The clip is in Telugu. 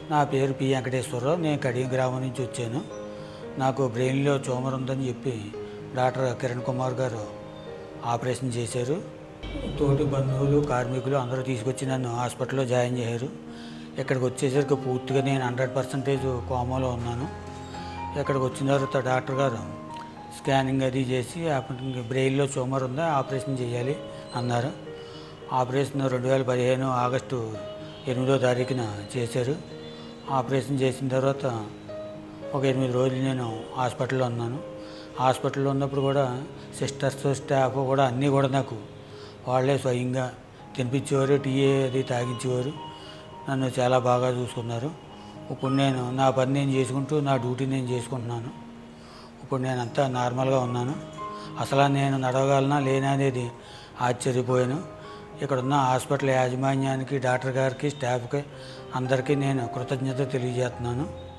నా పేరు పి వెంకటేశ్వరరావు నేను కడియం గ్రామం నుంచి వచ్చాను నాకు బ్రెయిన్లో ట్యూమర్ ఉందని చెప్పి డాక్టర్ కిరణ్ కుమార్ గారు ఆపరేషన్ చేశారు తోటి బంధువులు కార్మికులు అందరూ తీసుకొచ్చి నన్ను హాస్పిటల్లో జాయిన్ చేశారు ఇక్కడికి వచ్చేసరికి పూర్తిగా నేను హండ్రెడ్ పర్సెంటేజ్ కోమాలో ఉన్నాను ఇక్కడికి వచ్చిన తర్వాత డాక్టర్ గారు స్కానింగ్ అది చేసి అప్పటికి బ్రెయిన్లో ట్యూమర్ ఉందా ఆపరేషన్ చేయాలి అన్నారు ఆపరేషన్ రెండు వేల పదిహేను ఆగస్టు ఎనిమిదో తారీఖున చేశారు ఆపరేషన్ చేసిన తర్వాత ఒక ఎనిమిది రోజులు నేను హాస్పిటల్లో ఉన్నాను హాస్పిటల్లో ఉన్నప్పుడు కూడా సిస్టర్స్ స్టాఫ్ కూడా అన్నీ కూడా నాకు వాళ్ళే స్వయంగా తినిపించేవారు టీ అది తాగించేవారు నన్ను చాలా బాగా చూసుకున్నారు ఇప్పుడు నేను నా పని నేను చేసుకుంటూ నా డ్యూటీ నేను చేసుకుంటున్నాను ఇప్పుడు నేను అంతా నార్మల్గా ఉన్నాను అసలు నేను నడవగలనా లేనా అనేది ఆశ్చర్యపోయాను ఇక్కడ ఉన్న హాస్పిటల్ యాజమాన్యానికి డాక్టర్ గారికి స్టాఫ్కి అందరికీ నేను కృతజ్ఞత తెలియజేస్తున్నాను